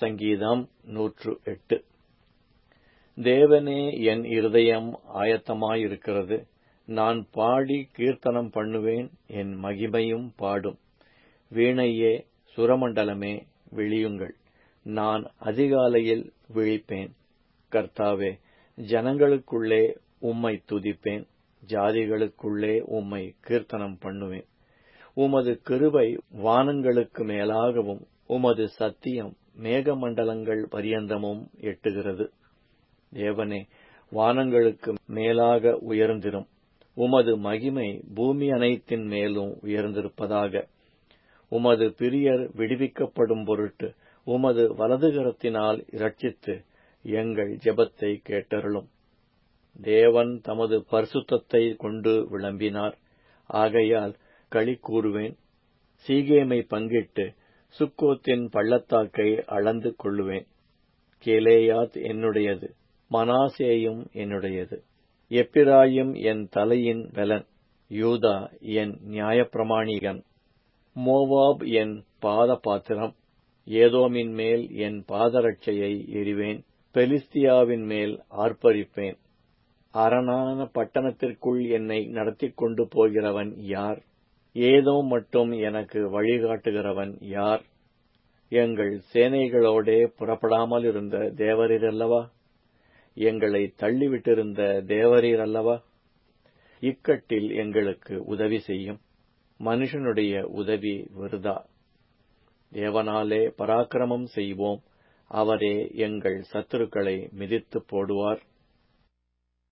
சங்கீதம் நூற்று எட்டு தேவனே என் இருதயம் ஆயத்தமாயிருக்கிறது நான் பாடி கீர்த்தனம் பண்ணுவேன் என் மகிமையும் பாடும் வீணையே சுரமண்டலமே விழியுங்கள் நான் அதிகாலையில் விழிப்பேன் கர்த்தாவே ஜனங்களுக்குள்ளே உம்மை துதிப்பேன் ஜாதிகளுக்குள்ளே உம்மை கீர்த்தனம் பண்ணுவேன் உமது கிருபை வானங்களுக்கு மேலாகவும் உமது சத்தியம் மேகமண்டலங்கள் பரியந்தமும் எட்டுகிறது தேவனே வானங்களுக்கு மேலாக உயர்ந்திரும் உமது மகிமை பூமி அனைத்தின் மேலும் உயர்ந்திருப்பதாக உமது பிரியர் விடுவிக்கப்படும் பொருட்டு உமது வலதுகரத்தினால் இரட்சித்து எங்கள் ஜெபத்தை கேட்டருளும் தேவன் தமது பரிசுத்தத்தை கொண்டு விளம்பினார் ஆகையால் களி கூறுவேன் சீகேமை பங்கிட்டு சுக்கோத்தின் பள்ளத்தாக்கை அளந்து கொள்ளுவேன் கேலேயாத் என்னுடையது மனாசேயும் என்னுடையது எப்பிராயும் என் தலையின் பலன் யூதா என் நியாயப்பிரமாணிகன் மோவாப் என் பாத பாத்திரம் ஏதோமின் மேல் என் பாதரட்சையை எறிவேன் பெலிஸ்தியாவின் மேல் ஆர்ப்பரிப்பேன் அரணான பட்டணத்திற்குள் என்னை நடத்தி கொண்டு போகிறவன் யார் ஏதோ மட்டும் எனக்கு வழிகாட்டுகிறவன் யார் எங்கள் சேனைகளோடே புறப்படாமல் இருந்த தேவரீரல்லவா எங்களை தள்ளிவிட்டிருந்த தேவரீரல்லவா இக்கட்டில் எங்களுக்கு உதவி செய்யும் மனுஷனுடைய உதவி விருதா தேவனாலே பராக்கிரமம் செய்வோம் அவரே எங்கள் சத்துருக்களை மிதித்து போடுவார்